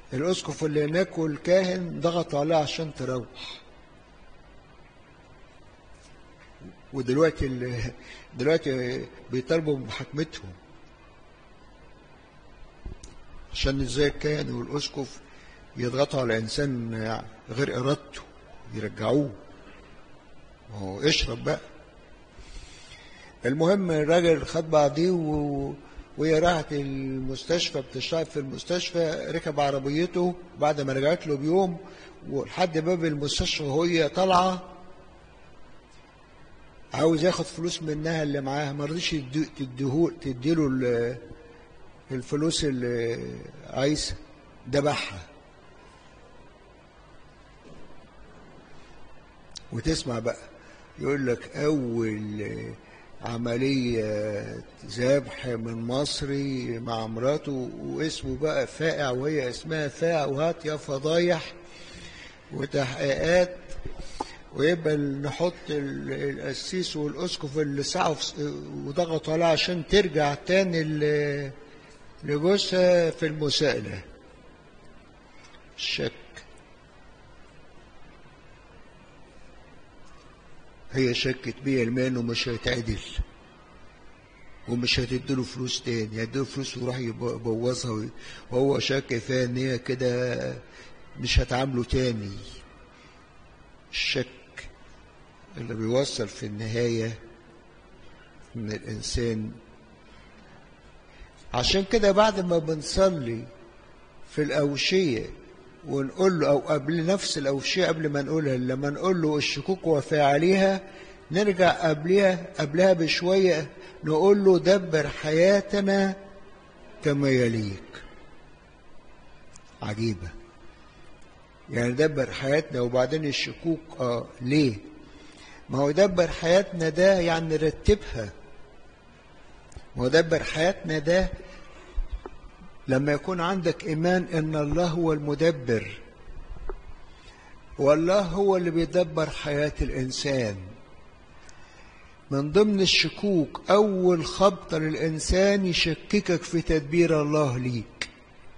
الأسقف اللي هناك والكاهن ضغطوا عليه عشان تروح ودلوقتي ال- دلوقتي بيطالبوا بمحاكمتهم عشان ازاي الكاهن والاسقف يضغطوا على انسان غير ارادته يرجعوه ما هو اشرب بقى المهم الراجل خد بعضيه و... وهي راحت المستشفى بتشتغل في المستشفى ركب عربيته بعد ما رجعت له بيوم ولحد باب المستشفى وهي طالعه عاوز ياخد فلوس منها اللي معاها ما رضيش يدي- تديه تديله ال- الفلوس اللي عايزها ذبحها وتسمع بقى يقول لك أول عملية ذبح من مصري مع مراته واسمه بقى فائع وهي اسمها فائع وهات يا فضايح وتحقيقات ويبقى نحط ال- القسيس والاسقف اللي سعوا في- وضغطوا عليها عشان ترجع تاني ل- لجوزها في المساءلة الشك هي شكت بيه المال ومش هيتعدل ومش هتديله فلوس تاني هتديله فلوس وراح يبوظها وي- وهو شك فيها ان هي كده مش هتعامله تاني الشك اللي بيوصل في النهاية ان الانسان عشان كده بعد ما بنصلي في الأوشية ونقول له أو قبل نفس الأوشية قبل ما نقولها لما نقول له الشكوك وفاعليها نرجع قبلها قبلها بشوية نقول له دبر حياتنا كما يليك عجيبة يعني دبر حياتنا وبعدين الشكوك اه ليه ما هو دبر حياتنا ده يعني رتبها ما هو دبر حياتنا ده لما يكون عندك إيمان إن الله هو المدبر والله هو اللي بيدبر حياة الإنسان من ضمن الشكوك أول خبطة للإنسان يشككك في تدبير الله ليك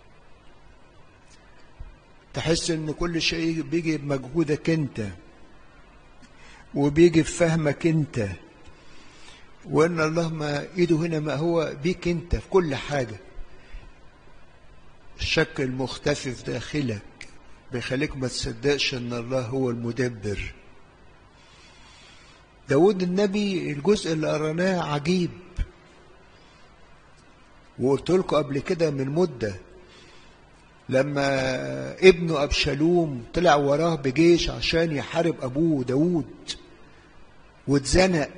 تحس إن كل شيء بيجي بمجهودك أنت وبيجي بفهمك أنت وإن الله ما إيده هنا ما هو بيك أنت في كل حاجة الشك المختفي في داخلك بيخليك ما تصدقش ان الله هو المدبر داود النبي الجزء اللي قرناه عجيب وقلت لكم قبل كده من مدة لما ابنه أبشالوم طلع وراه بجيش عشان يحارب أبوه داود واتزنق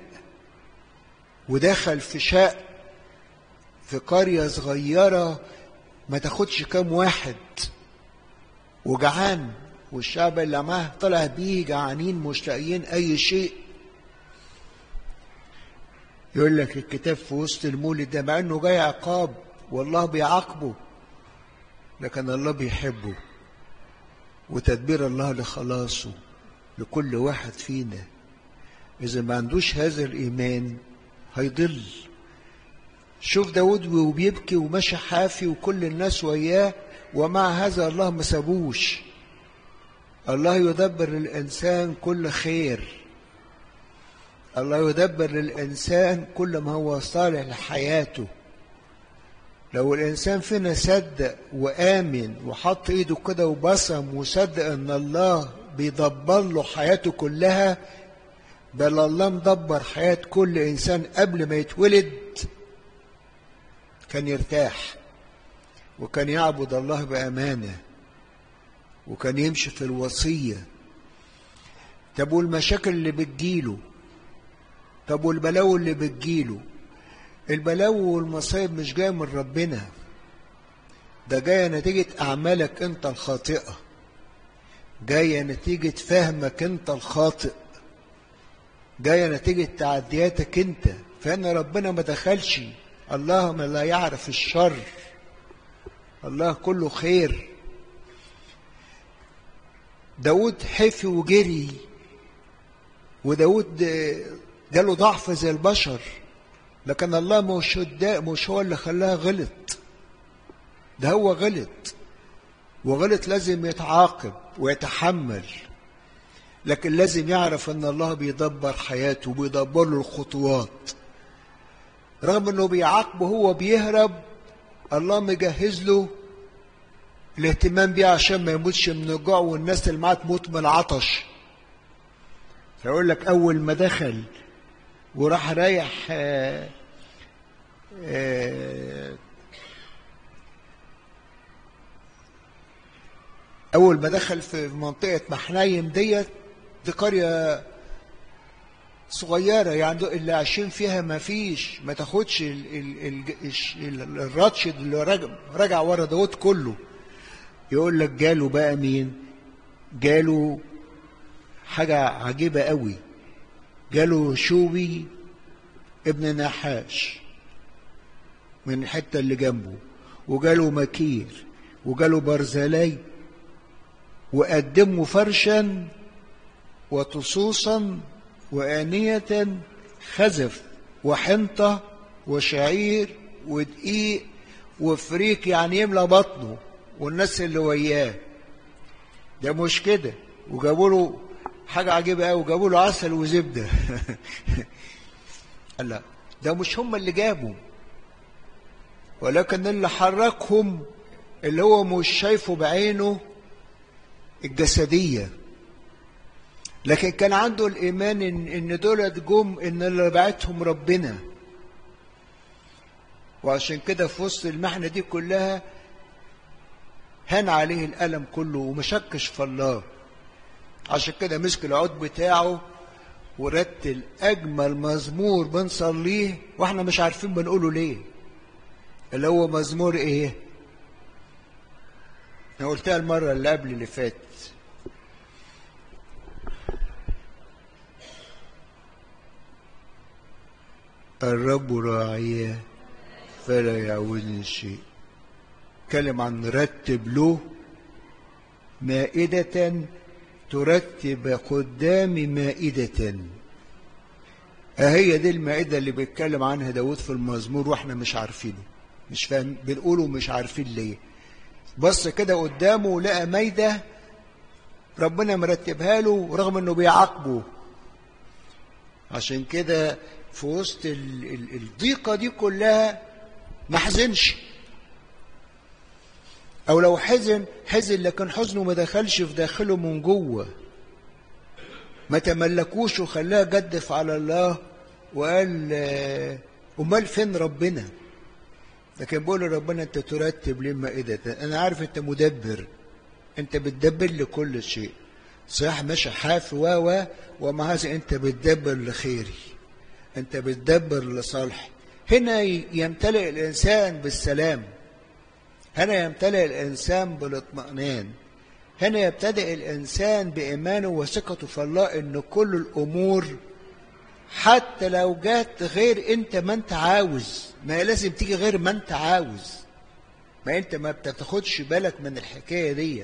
ودخل في شق في قرية صغيرة ما تاخدش كام واحد وجعان والشعب اللي معاه طلع بيه جعانين مش لاقيين اي شيء يقول لك الكتاب في وسط المولد ده مع انه جاي عقاب والله بيعاقبه لكن الله بيحبه وتدبير الله لخلاصه لكل واحد فينا اذا ما عندوش هذا الايمان هيضل شوف داود وبيبكي وماشي حافي وكل الناس وياه ومع هذا الله ما سابوش الله يدبر للإنسان كل خير الله يدبر للإنسان كل ما هو صالح لحياته لو الإنسان فينا صدق وآمن وحط إيده كده وبصم وصدق إن الله بيدبر له حياته كلها بل الله مدبر حياة كل إنسان قبل ما يتولد كان يرتاح وكان يعبد الله بأمانة وكان يمشي في الوصية طب والمشاكل اللي بتجيله طب والبلاوي اللي بتجيله البلاوي والمصايب مش جاية من ربنا ده جاية نتيجة أعمالك أنت الخاطئة جاية نتيجة فهمك أنت الخاطئ جاية نتيجة تعدياتك أنت فإن ربنا ما دخلش الله ما لا يعرف الشر الله كله خير داود حفي وجري وداود جاله ضعف زي البشر لكن الله مش مش هو اللي خلاه غلط ده هو غلط وغلط لازم يتعاقب ويتحمل لكن لازم يعرف ان الله بيدبر حياته وبيدبر له الخطوات رغم انه بيعاقبه هو بيهرب الله مجهز له الاهتمام بيه عشان ما يموتش من الجوع والناس اللي معاه تموت من العطش فيقول لك اول ما دخل وراح رايح آآ آآ اول ما دخل في منطقه محنايم ديت دي قريه صغيره يعني اللي عايشين فيها ما فيش ما تاخدش ال ال ال الراتشد اللي رجع, رجع ورا دوت كله يقول لك جاله بقى مين جاله حاجه عجيبه قوي جاله شوبي ابن نحاش من الحته اللي جنبه وجاله مكير وجاله برزلاي وقدموا فرشا وطصوصا وآنية خزف وحنطة وشعير ودقيق وفريك يعني يملى بطنه والناس اللي وياه ده مش كده وجابوا له حاجة عجيبة قوي وجابوا له عسل وزبدة لا ده مش هم اللي جابوا ولكن اللي حركهم اللي هو مش شايفه بعينه الجسدية لكن كان عنده الإيمان إن, إن دولت جم إن اللي بعتهم ربنا وعشان كده في وسط المحنة دي كلها هان عليه الألم كله ومشكش في الله عشان كده مسك العود بتاعه ورتل أجمل مزمور بنصليه وإحنا مش عارفين بنقوله ليه اللي هو مزمور إيه؟ أنا قلتها المرة اللي قبل اللي فاتت الرب راعي فلا يعوزني شيء اتكلم عن رتب له مائدة ترتب قدامي مائدة أهي دي المائدة اللي بيتكلم عنها داود في المزمور واحنا مش عارفينه مش فاهم بنقوله مش عارفين ليه بص كده قدامه لقى مايدة ربنا مرتبها له رغم انه بيعاقبه عشان كده في وسط الضيقة دي كلها ما حزنش او لو حزن حزن لكن حزنه ما دخلش في داخله من جوه ما تملكوش وخلاه جدف على الله وقال امال فين ربنا لكن بقول ربنا انت ترتب لي مائدة انا عارف انت مدبر انت بتدبر لكل شيء صح ماشي حافي و و ومع هذا انت بتدبر لخيري انت بتدبر لصالحي هنا يمتلئ الانسان بالسلام هنا يمتلئ الانسان بالاطمئنان هنا يبتدئ الانسان بايمانه وثقته في الله ان كل الامور حتى لو جات غير انت ما انت عاوز ما لازم تيجي غير ما انت عاوز ما انت ما بتاخدش بالك من الحكايه ديت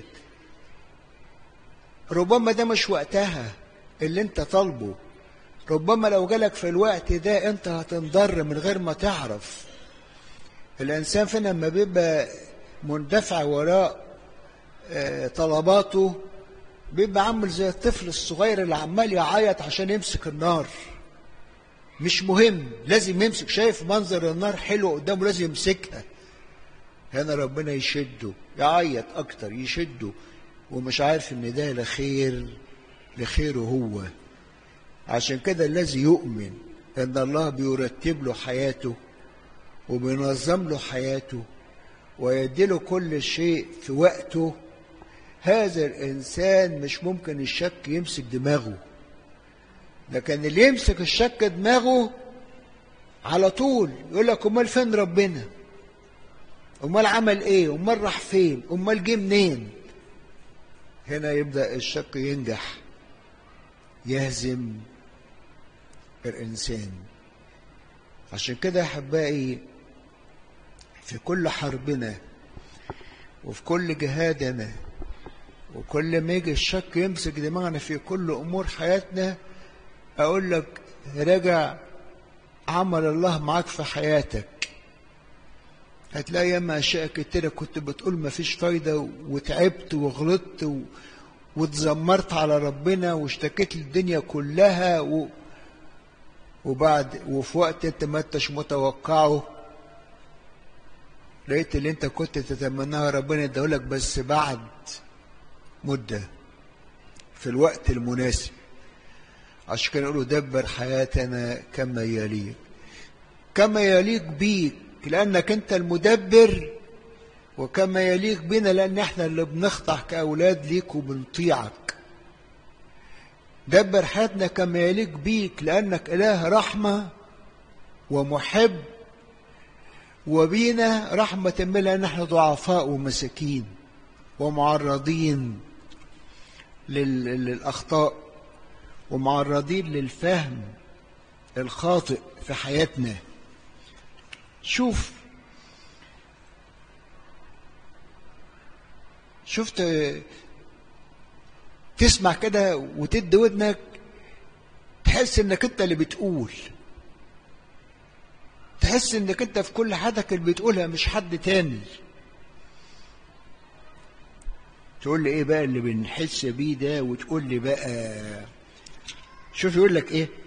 ربما ده مش وقتها اللي انت طالبه ربما لو جالك في الوقت ده انت هتنضر من غير ما تعرف الانسان فينا لما بيبقى مندفع وراء اه طلباته بيبقى عامل زي الطفل الصغير اللي عمال يعيط عشان يمسك النار مش مهم لازم يمسك شايف منظر النار حلو قدامه لازم يمسكها هنا ربنا يشده يعيط اكتر يشده ومش عارف ان ده لخير لخيره هو عشان كده الذي يؤمن ان الله بيرتب له حياته وبينظم له حياته ويديله كل شيء في وقته هذا الانسان مش ممكن الشك يمسك دماغه لكن اللي يمسك الشك دماغه على طول يقول لك امال فين ربنا امال عمل ايه امال راح فين امال جه منين هنا يبدا الشك ينجح يهزم الانسان عشان كده يا احبائي في كل حربنا وفي كل جهادنا وكل ما يجي الشك يمسك دماغنا في كل امور حياتنا اقول لك راجع عمل الله معاك في حياتك هتلاقي ياما اشياء كتيره كنت بتقول ما فيش فايده وتعبت وغلطت و... واتذمرت على ربنا واشتكيت للدنيا كلها و... وبعد وفي وقت انت ما انتش متوقعه لقيت اللي انت كنت تتمناه ربنا يديهولك بس بعد مدة في الوقت المناسب عشان كده يقولوا دبر حياتنا كما يليق كما يليق بيك لأنك أنت المدبر وكما يليق بنا لأن احنا اللي بنخضع كأولاد ليك وبنطيعك دبر حياتنا كما يليق بيك لأنك إله رحمة ومحب وبينا رحمة من لأن احنا ضعفاء ومساكين ومعرضين للأخطاء ومعرضين للفهم الخاطئ في حياتنا شوف شفت تسمع كده وتدي ودنك تحس انك انت اللي بتقول تحس انك انت في كل حاجتك اللي بتقولها مش حد تاني تقول لي ايه بقى اللي بنحس بيه ده وتقول لي بقى شوف يقول لك ايه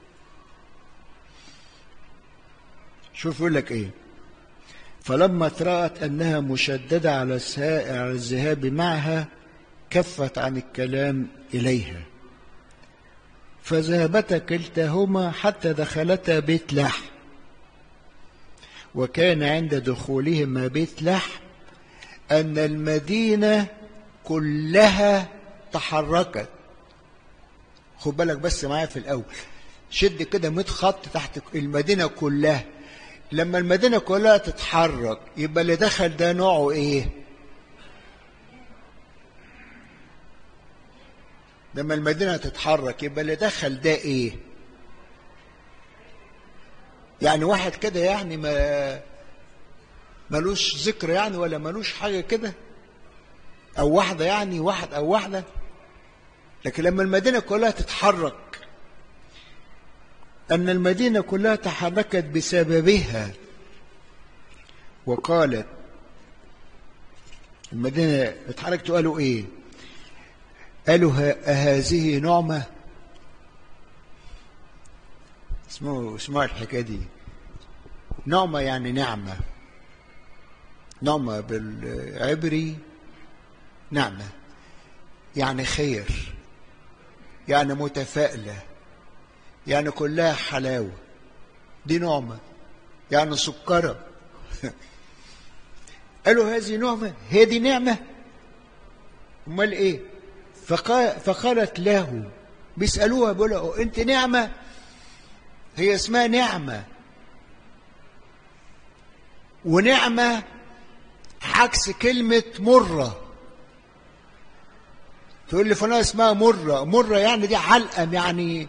شوف يقول لك ايه فلما ترأت أنها مشددة على على الذهاب معها كفت عن الكلام إليها فذهبتا كلتاهما حتى دخلتا بيت لحم وكان عند دخولهما بيت لحم أن المدينة كلها تحركت خد بالك بس معايا في الأول شد كده 100 خط تحت المدينة كلها لما المدينة كلها تتحرك يبقى اللي دخل ده نوعه ايه لما المدينة تتحرك يبقى اللي دخل ده ايه يعني واحد كده يعني ما ملوش ذكر يعني ولا ملوش حاجة كده او واحدة يعني واحد او واحدة لكن لما المدينة كلها تتحرك أن المدينة كلها تحركت بسببها وقالت المدينة اتحركت قالوا إيه قالوا أهذه نعمة اسمه اسمها الحكاية دي نعمة يعني نعمة نعمة بالعبري نعمة يعني خير يعني متفائله يعني كلها حلاوة دي نعمة يعني سكرة قالوا هذه نعمة هي دي نعمة امال ايه فقال فقالت له بيسألوها بيقولوا انت نعمة هي اسمها نعمة ونعمة عكس كلمة مرة تقول لي فلان اسمها مرة مرة يعني دي علقم يعني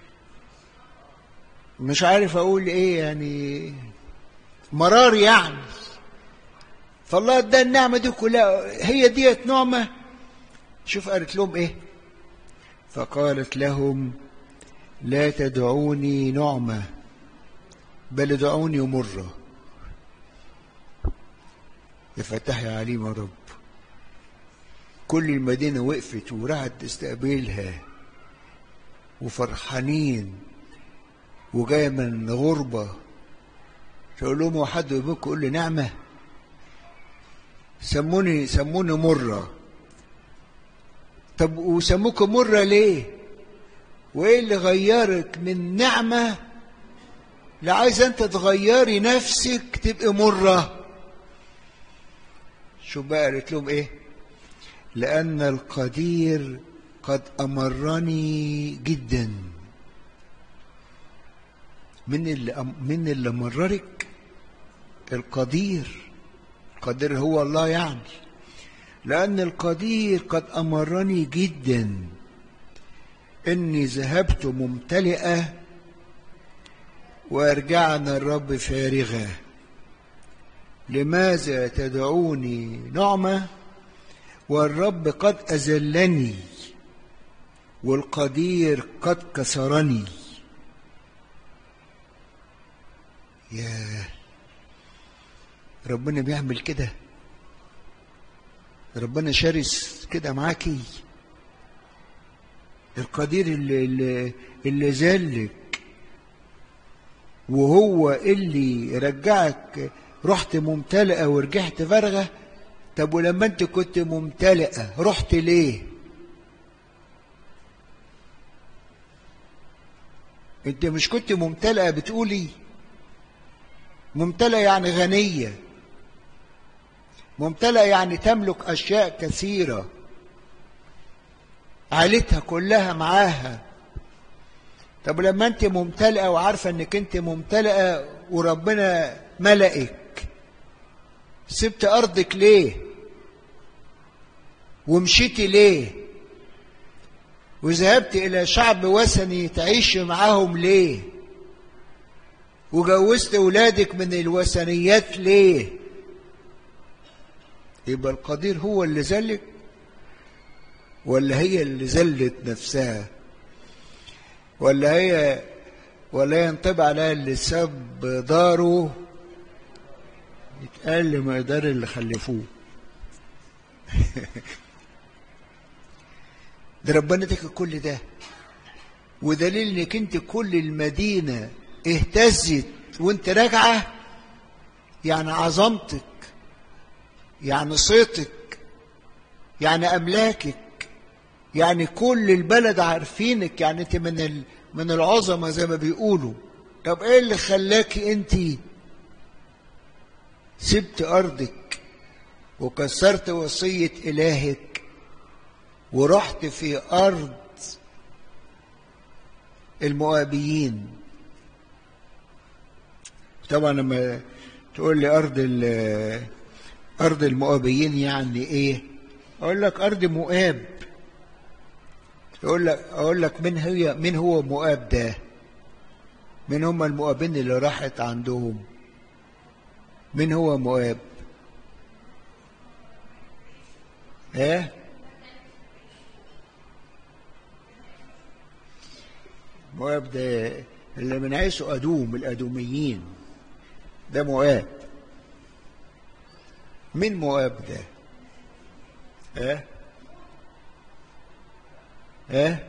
مش عارف اقول ايه يعني مرار يعني فالله ادى النعمه دي كلها هي ديت نعمه شوف قالت لهم ايه فقالت لهم لا تدعوني نعمه بل ادعوني مره يا فتح يا عليم يا رب كل المدينه وقفت ورعت تستقبلها وفرحانين وجايه من غربه تقول لهم هو حد منكم يقول لي نعمه سموني سموني مره طب وسموك مره ليه وايه اللي غيرك من نعمه لا عايزه انت تغيري نفسك تبقي مره شو بقى قالت لهم ايه لان القدير قد امرني جدا من اللي من اللي مررك القدير القدير هو الله يعني لأن القدير قد أمرني جدا إني ذهبت ممتلئة وأرجعنا الرب فارغة لماذا تدعوني نعمة والرب قد أذلني والقدير قد كسرني ياه ربنا بيعمل كده ربنا شرس كده معاكي القدير اللي, اللي, اللي ذلك وهو اللي رجعك رحت ممتلئة ورجعت فارغة طب ولما انت كنت ممتلئة رحت ليه انت مش كنت ممتلئة بتقولي ممتلئة يعني غنية ممتلئة يعني تملك أشياء كثيرة عائلتها كلها معاها طب لما انت ممتلئة وعارفة انك انت ممتلئة وربنا ملئك سبت أرضك ليه ومشيتي ليه وذهبت إلى شعب وثني تعيش معاهم ليه وجوزت أولادك من الوثنيات ليه يبقى القدير هو اللي ذلك ولا هي اللي ذلت نفسها ولا هي ولا ينطبع عليها اللي ساب داره يتقال ما يقدر اللي خلفوه ده ربنا اداك كل ده ودليل انك انت كل المدينه اهتزت وانت راجعه يعني عظمتك يعني صيتك يعني املاكك يعني كل البلد عارفينك يعني انت من ال... من العظمه زي ما بيقولوا طب ايه اللي خلاكي انت سبت ارضك وكسرت وصيه الهك ورحت في ارض المؤابيين طبعا لما تقول لي ارض ارض المؤابيين يعني ايه اقول لك ارض مؤاب اقول لك اقول لك من هي من هو مؤاب ده من هم المؤابين اللي راحت عندهم من هو مؤاب ايه مؤاب ده اللي من عيسو ادوم الادوميين ده مؤاب مين مؤاب ده ايه ايه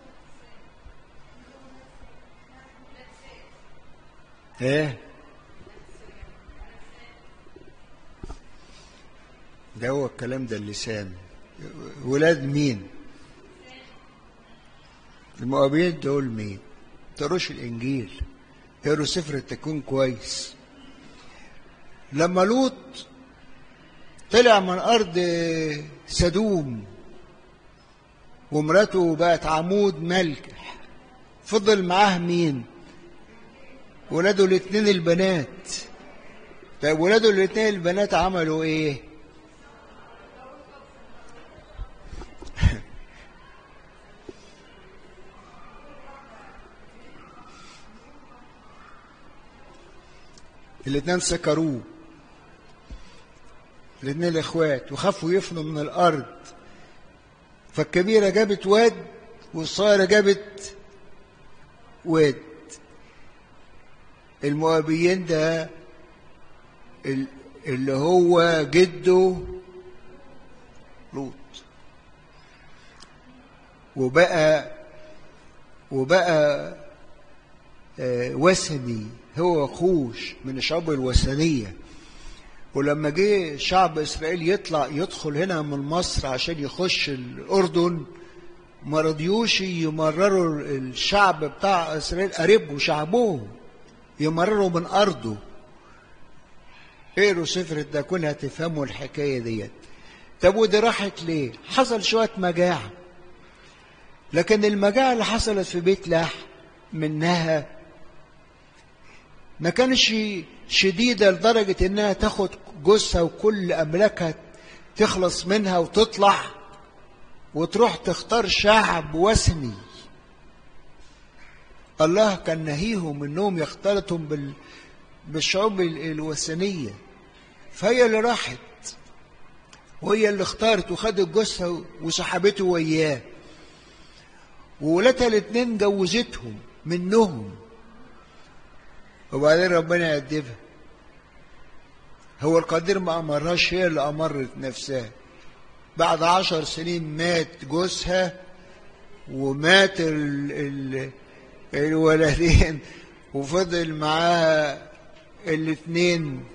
ايه ده هو الكلام ده اللسان ولاد مين المؤابين دول مين تقروش الانجيل اقروا سفر التكوين كويس لما لوط طلع من ارض سدوم ومراته بقت عمود ملك فضل معاه مين ولاده الاثنين البنات طيب ولاده الاثنين البنات عملوا ايه الاثنين سكروه الاثنين الاخوات وخافوا يفنوا من الارض فالكبيرة جابت واد والصغيرة جابت واد المؤابيين ده اللي هو جده لوط وبقى وبقى وثني هو خوش من الشعوب الوثنيه ولما جه شعب اسرائيل يطلع يدخل هنا من مصر عشان يخش الاردن ما رضيوش يمرروا الشعب بتاع اسرائيل قريبه شعبهم يمرروا من ارضه اقروا سفر التكوين هتفهموا الحكايه ديت طب ودي راحت ليه؟ حصل شويه مجاعه لكن المجاعه اللي حصلت في بيت لحم منها ما كانش شديدة لدرجة إنها تاخد جثة وكل أملاكها تخلص منها وتطلع وتروح تختار شعب وثني الله كان نهيهم إنهم يختلطوا بال... بالشعوب الوثنية فهي اللي راحت وهي اللي اختارت وخدت جثة وسحبته وياه وولادها الاتنين جوزتهم منهم وبعدين ربنا يأدبها هو القدير ما أمرهاش هي اللي أمرت نفسها بعد عشر سنين مات جوزها ومات ال ال الولدين وفضل معاها الاثنين